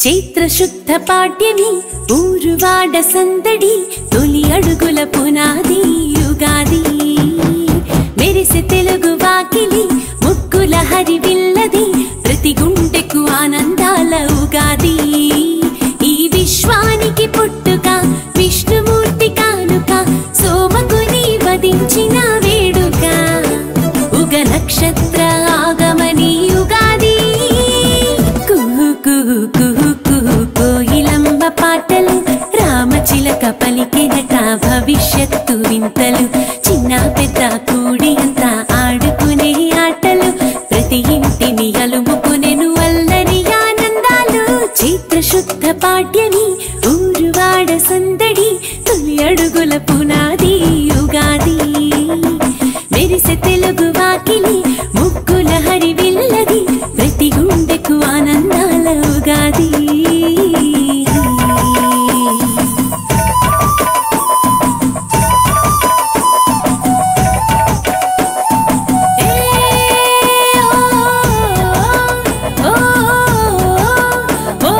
చైత్ర శుద్ధ పాడ్యమి ఊరువాడ సందడి తొలి అడుగుల పునాది యుగాది మెరిసె తెలుగు వాకిలి ముక్కుల హరివిల్లది ప్రతి గుండెకు ఆనందాల ఉగాది ఈ విశ్వానికి పుట్టుక విష్ణుమూర్తి కానుక సోమకుని వధించిన వేడుక ఉగ నక్షత్ర ఆగమని యుగాది కుహు కుహు కుహు కుహు కోయిలమ్మ పాటలు రామచిలక పలికినట భవిష్యత్తు వింతలు చిన్న పెద్ద కూడి అంతా ఆడుకునే ఆటలు ప్రతి ఇంటిని అలుముకునేను అల్లరి ఆనందాలు చైత్ర శుద్ధ పాడ్యమి ఊరువాడ సందడి తొలి అడుగుల పునాది యుగాది మెరిసె తెలుగు వాకిలి ముగ్గుల హరివిల్లది ప్రతి గుండెకు ఆనందాల ఉగాది ఏ ఓ ఓ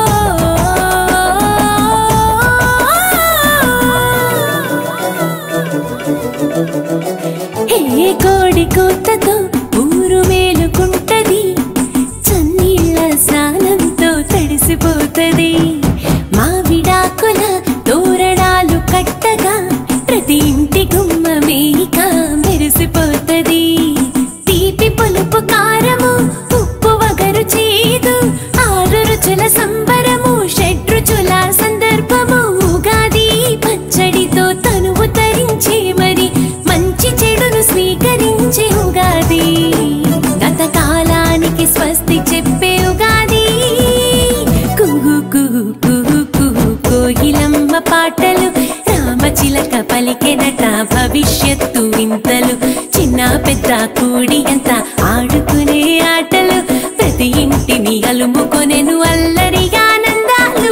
ఏ కోడి కూతతో ఊరు మేలుకుంటది చన్నీళ్ళ స్నానంతో తడిసిపోతది మావిడాకుల తోరణాలు కట్టగా ప్రతి ఇంటి గుమ్మ మేక మెరిసిపోతది తీపి పులుపు కారము ఉప్పు వగరు చేదు ఆరు రుచుల సంబరము షడ్రుచుల సందర్భము ఉగాది పచ్చడితో తనువు తరించే మరి మంచి చెడును స్వీకరించే ఉగాది గత కాలానికి స్వస్తి చెప్పే ఉగాది కుహు కుహు కుహు కుహు కోయిలమ్మ పాటలు రామచిలక పలికెనట భవిష్యత్తు వింతలు చిన్న పెద్ద కూడి అంత ఆడుకునే ఆటలు ప్రతి ఇంటిని అలుముకొనెను అల్లరి ఆనందాలు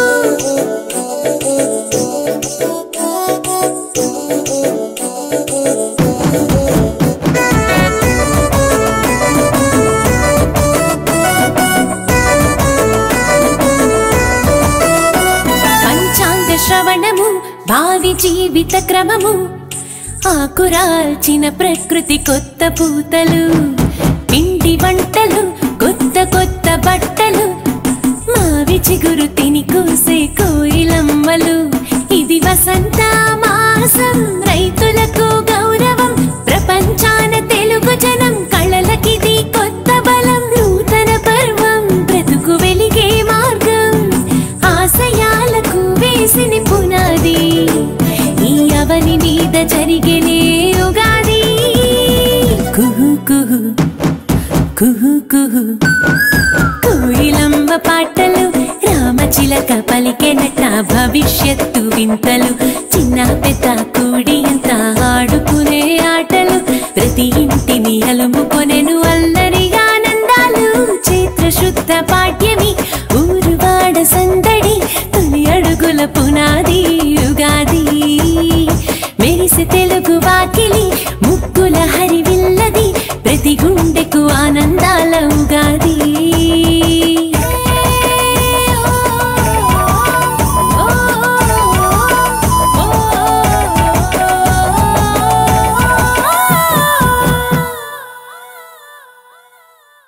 పంచాంగ శ్రవణము భావి జీవిత క్రమము ఆకురాల్చిన ప్రకృతి కొత్త పూతలు పిండి వంటలు కొత్త కొత్త బట్టలు మావి చిగురు తిని కూసే కోయిలమ్మలు ఇది వసంత మాసం రైతులకు గౌరవం ప్రపంచాన తెలుగు జనం కళలకిది కొత్త బలం నూతన పర్వం బ్రతుకు వెలిగే మార్గం ఆశయాలకు వేసిన పునాది ఈ అవని మీద జరిగినే ఉగాది కుహు కుహు కుహు కుహు కోయిలమ్మ పాటలు రామచిలక పలికెనట భవిష్యత్తు వింతలు